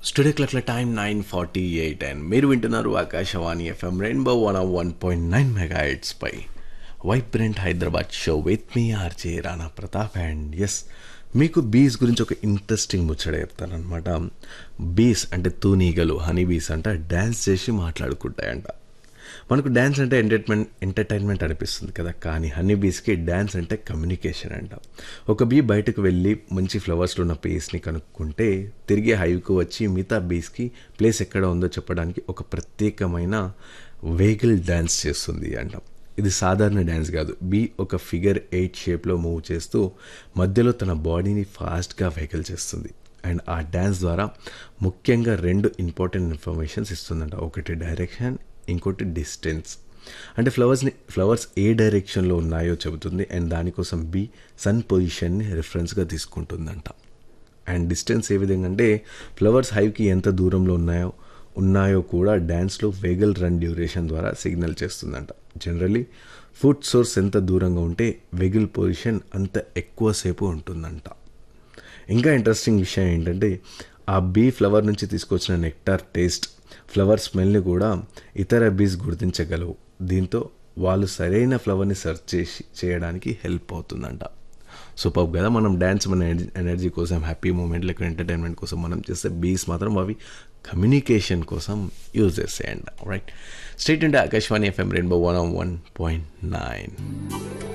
studio క్లాక్ల time nine forty eight and మీరు వింటున్నారు Akashvani FM rainbow one one point nine mega పై vibrant Hyderabad show with మీ RJ Rana Pratap and ఎస్ మీకు బీస్ గురించి ఒక ఇంట్రెస్టింగ్ ముచ్చట చెప్తానమాట బీస్ అంటే తూనీగలు హనీ బీస్ అంట డ్యాన్స్ చేసి మాట్లాడుకుంటాయంట మనకు డ్యాన్స్ అంటే ఎంటర్టైన్మెంట్ ఎంటర్టైన్మెంట్ అనిపిస్తుంది కదా కానీ హనీ బీస్కి డ్యాన్స్ అంటే కమ్యూనికేషన్ అంట ఒక బీ బయటకు వెళ్ళి మంచి ఫ్లవర్స్లో ఉన్న ప్లేస్ని కనుక్కుంటే తిరిగి హైవ్కు వచ్చి మిగతా బీస్కి ప్లేస్ ఎక్కడ ఉందో చెప్పడానికి ఒక ప్రత్యేకమైన వెహికల్ డ్యాన్స్ చేస్తుంది అంట ఇది సాధారణ డ్యాన్స్ కాదు బీ ఒక ఫిగర్ ఎయిట్ షేప్లో మూవ్ చేస్తూ మధ్యలో తన బాడీని ఫాస్ట్గా వెహికల్ చేస్తుంది అండ్ ఆ డ్యాన్స్ ద్వారా ముఖ్యంగా రెండు ఇంపార్టెంట్ ఇన్ఫర్మేషన్స్ ఇస్తుందంట ఒకటి డైరెక్షన్ ఇంకోటి డిస్టెన్స్ అంటే ఫ్లవర్స్ని ఫ్లవర్స్ ఏ డైరెక్షన్లో ఉన్నాయో చెబుతుంది అండ్ దానికోసం బి సన్ పొజిషన్ని రిఫరెన్స్గా తీసుకుంటుందంట అండ్ డిస్టెన్స్ ఏ విధంగా అంటే ఫ్లవర్స్ హైవ్కి ఎంత దూరంలో ఉన్నాయో ఉన్నాయో కూడా డ్యాన్స్లో వెగల్ రన్ డ్యూరేషన్ ద్వారా సిగ్నల్ చేస్తుందంట జనరలీ ఫుడ్ సోర్స్ ఎంత దూరంగా ఉంటే వెగిల్ పొజిషన్ అంత ఎక్కువసేపు ఉంటుందంట ఇంకా ఇంట్రెస్టింగ్ విషయం ఏంటంటే ఆ బీ ఫ్లవర్ నుంచి తీసుకొచ్చిన నెక్టార్ టేస్ట్ ఫ్లవర్ స్మెల్ని కూడా ఇతర బీస్ గుర్తించగలవు దీంతో వాళ్ళు సరైన ఫ్లవర్ని సెర్చ్ చేసి చేయడానికి హెల్ప్ అవుతుందంట సూపర్ కదా మనం డ్యాన్స్ మన ఎనర్జీ కోసం హ్యాపీ మూమెంట్ లేక ఎంటర్టైన్మెంట్ కోసం మనం చేస్తే బీస్ మాత్రం అవి కమ్యూనికేషన్ కోసం యూజ్ చేసేయండి రైట్ స్టేట్ అంటే Akashvani FM rainbow one one point nine